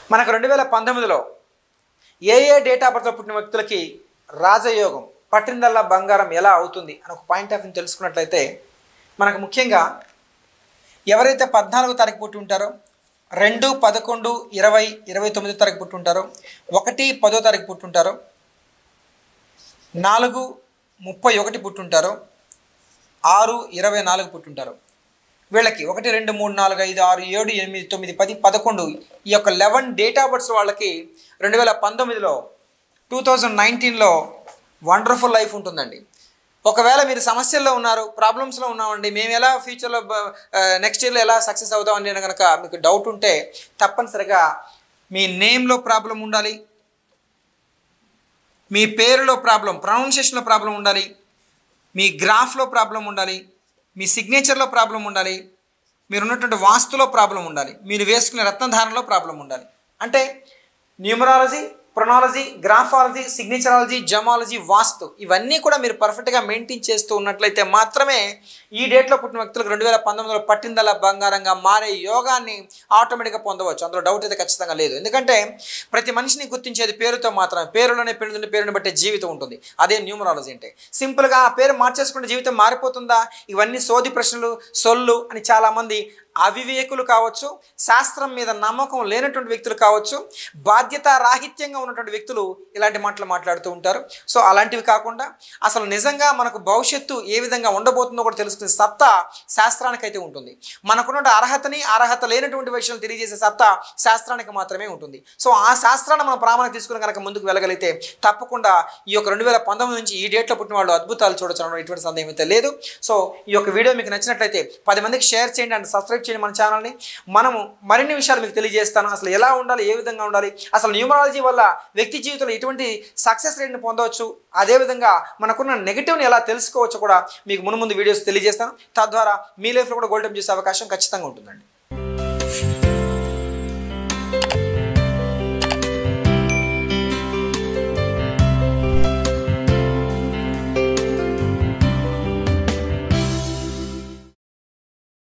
మనకు రెండు వేల పంతొమ్మిదిలో ఏ ఏ డేట్ ఆఫ్ బర్త్లో పుట్టిన వ్యక్తులకి రాజయోగం పట్టిందల్లా బంగారం ఎలా అవుతుంది అని ఒక పాయింట్ ఆఫ్ వ్యూ తెలుసుకున్నట్లయితే మనకు ముఖ్యంగా ఎవరైతే పద్నాలుగో తారీఖు పుట్టి ఉంటారో రెండు పదకొండు ఇరవై ఇరవై తొమ్మిదో తారీఖు పుట్టి ఉంటారో ఒకటి పదో తారీఖు పుట్టి ఉంటారో నాలుగు ముప్పై ఒకటి పుట్టుంటారో ఆరు ఇరవై నాలుగు పుట్టుంటారు వీళ్ళకి ఒకటి రెండు మూడు నాలుగు ఐదు ఆరు ఏడు ఎనిమిది తొమ్మిది పది పదకొండు ఈ యొక్క లెవెన్ డేట్ ఆఫ్ బర్త్స్ వాళ్ళకి రెండు వేల పంతొమ్మిదిలో టూ థౌజండ్ నైన్టీన్లో వండర్ఫుల్ లైఫ్ ఉంటుందండి ఒకవేళ మీరు సమస్యల్లో ఉన్నారు ప్రాబ్లమ్స్లో ఉన్నామండి మేము ఎలా ఫ్యూచర్లో నెక్స్ట్ ఇయర్లో ఎలా సక్సెస్ అవుతామని అని కనుక మీకు డౌట్ ఉంటే తప్పనిసరిగా మీ నేమ్లో ప్రాబ్లం ఉండాలి మీ పేరులో ప్రాబ్లం ప్రొనౌన్సియేషన్లో ప్రాబ్లం ఉండాలి మీ గ్రాఫ్లో ప్రాబ్లం ఉండాలి మీ సిగ్నేచర్లో ప్రాబ్లం ఉండాలి మీరు ఉన్నటువంటి వాస్తులో ప్రాబ్లం ఉండాలి మీరు వేసుకునే రత్నధారణలో ప్రాబ్లం ఉండాలి అంటే న్యూమరాలజీ ప్రొనాలజీ గ్రాఫాలజీ సిగ్నేచరాలజీ జమాలజీ వాస్తు ఇవన్నీ కూడా మీరు పర్ఫెక్ట్గా మెయింటైన్ చేస్తూ ఉన్నట్లయితే మాత్రమే ఈ డేట్లో పుట్టిన వ్యక్తులకు రెండు వేల పంతొమ్మిదిలో పట్టిందల బంగారంగా మారే యోగాన్ని ఆటోమేటిక్గా పొందవచ్చు అందులో డౌట్ అయితే ఖచ్చితంగా లేదు ఎందుకంటే ప్రతి మనిషిని గుర్తించేది పేరుతో మాత్రమే పేరులోనే పెళ్ళుంది పేరుని బట్టే జీవితం ఉంటుంది అదే న్యూమరాలజీ అంటే సింపుల్గా ఆ పేరు మార్చేసుకుంటే జీవితం మారిపోతుందా ఇవన్నీ సోది ప్రశ్నలు సొల్లు అని చాలామంది అవివేకులు కావచ్చు శాస్త్రం మీద నమ్మకం లేనటువంటి వ్యక్తులు కావచ్చు బాధ్యత రాహిత్యంగా ఉన్నటువంటి వ్యక్తులు ఇలాంటి మాటలు మాట్లాడుతూ ఉంటారు సో అలాంటివి కాకుండా అసలు నిజంగా మనకు భవిష్యత్తు ఏ విధంగా ఉండబోతుందో కూడా తెలుసుకునే సత్తా శాస్త్రానికైతే ఉంటుంది మనకున్న అర్హతని అర్హత లేనటువంటి విషయాలు తెలియజేసే సత్తా శాస్త్రానికి మాత్రమే ఉంటుంది సో ఆ శాస్త్రాన్ని మనం ప్రామాణిక తీసుకుని కనుక ముందుకు వెళ్ళగలిగితే తప్పకుండా ఈ యొక్క రెండు వేల పంతొమ్మిది నుంచి ఈ డేట్లో పుట్టిన వాళ్ళు అద్భుతాలు చూడొచ్చు అనడం ఎటువంటి సందేహం అయితే లేదు సో ఈ యొక్క వీడియో మీకు నచ్చినట్లయితే పది మందికి షేర్ చేయండి అండ్ సబ్స్క్రైబ్ చేయండి మన ఛానల్ని మనము మరిన్ని విషయాలు మీకు తెలియజేస్తాను అసలు ఎలా ఉండాలి ఏ విధంగా ఉండాలి అసలు న్యూమరాలజీ వల్ల వ్యక్తి జీవితంలో ఎటువంటి సక్సెస్ రేట్ని పొందవచ్చు అదేవిధంగా మనకున్న నెగిటివ్ని ఎలా తెలుసుకోవచ్చో కూడా మీకు మును ముందు వీడియోస్ తెలియజేస్తాను తద్వారా మీ లైఫ్లో కూడా గోల్డెం చేసే అవకాశం ఖచ్చితంగా ఉంటుందండి